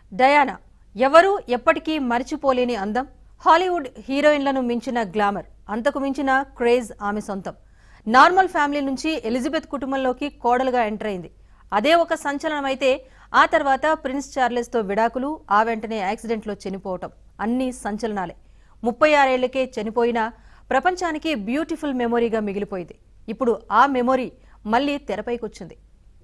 Diana ఎవరూ ఎప్పటికీ మరిచిపోలేని అందం హాలీవుడ్ హీరోయిన్లను మించిన గ్లామర్ అంతకు మించిన క్రేజ్ ఆమె సొంతం నార్మల్ ఫ్యామిలీ నుంచి ఎలిజబెత్ కుటుంబంలోకి కోడలుగా ఎంటర్ అయింది అదే ఒక సంచలనం అయితే ఆ తర్వాత ప్రిన్స్ చార్లెస్తో విడాకులు ఆ వెంటనే యాక్సిడెంట్లో చనిపోవటం అన్నీ సంచలనాలే ముప్పై ఆరేళ్లకే చనిపోయినా ప్రపంచానికి బ్యూటిఫుల్ మెమొరీగా మిగిలిపోయింది ఇప్పుడు ఆ మెమొరీ మళ్ళీ తెరపైకొచ్చింది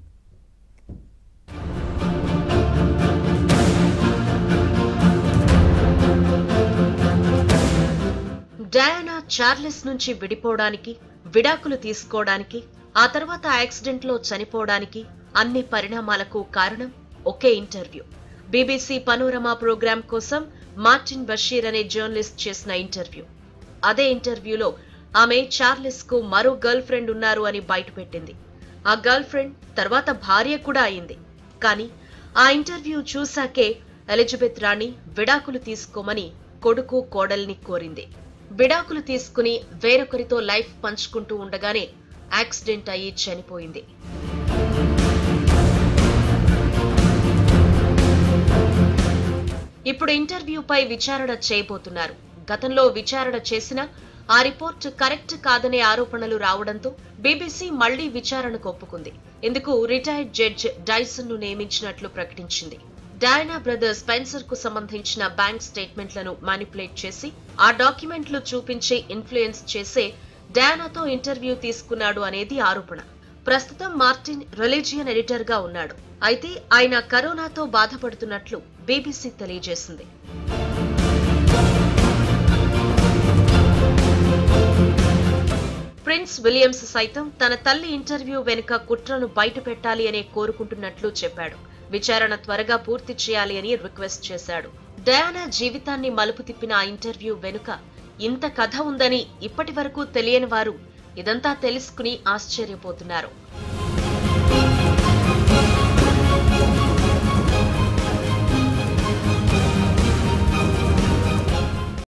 డయానా చార్లెస్ నుంచి విడిపోవడానికి విడాకులు తీసుకోవడానికి ఆ తర్వాత యాక్సిడెంట్ లో చనిపోవడానికి అన్ని పరిణామాలకు కారణం ఒకే ఇంటర్వ్యూ బీబీసీ పనోరమా ప్రోగ్రాం కోసం మార్టిన్ బషీర్ అనే జర్నలిస్ట్ చేసిన ఇంటర్వ్యూ అదే ఇంటర్వ్యూలో ఆమె చార్లెస్ కు మరో గర్ల్ ఫ్రెండ్ ఉన్నారు అని బయటపెట్టింది ఆ గర్ల్ ఫ్రెండ్ తర్వాత భార్య కూడా అయింది కానీ ఆ ఇంటర్వ్యూ చూశాకే ఎలిజబెత్ రాణి విడాకులు తీసుకోమని కొడుకు కోడల్ని కోరింది విడాకులు తీసుకుని వేరొకరితో లైఫ్ పంచుకుంటూ ఉండగానే యాక్సిడెంట్ అయ్యి చనిపోయింది ఇప్పుడు ఇంటర్వ్యూపై విచారణ చేయబోతున్నారు గతంలో విచారణ చేసినా ఆ రిపోర్ట్ కరెక్ట్ కాదనే ఆరోపణలు రావడంతో బీబీసీ మళ్లీ విచారణకు ఒప్పుకుంది ఇందుకు రిటైర్డ్ జడ్జ్ డైసన్ ను నియమించినట్లు ప్రకటించింది డయానా బ్రదర్ స్పెన్సర్ కు సంబంధించిన బ్యాంక్ స్టేట్మెంట్లను మానిపులేట్ చేసి ఆ డాక్యుమెంట్లు చూపించి ఇన్ఫ్లుయెన్స్ చేసే డయానాతో ఇంటర్వ్యూ తీసుకున్నాడు అనేది ఆరోపణ ప్రస్తుతం మార్టిన్ రిలీజియన్ ఎడిటర్ గా ఉన్నాడు అయితే ఆయన కరోనాతో బాధపడుతున్నట్లు బీబీసీ తెలియజేసింది ప్రిన్స్ విలియమ్స్ సైతం తన తల్లి ఇంటర్వ్యూ వెనుక కుట్రను బయట పెట్టాలి అనే కోరుకుంటున్నట్లు చెప్పాడు విచారణ త్వరగా పూర్తి చేయాలి అని రిక్వెస్ట్ చేశాడు డయానా జీవితాన్ని మలుపు తిప్పిన ఆ ఇంటర్వ్యూ వెనుక ఇంత కథ ఉందని ఇప్పటి వరకు తెలియని వారు ఇదంతా తెలుసుకుని ఆశ్చర్యపోతున్నారు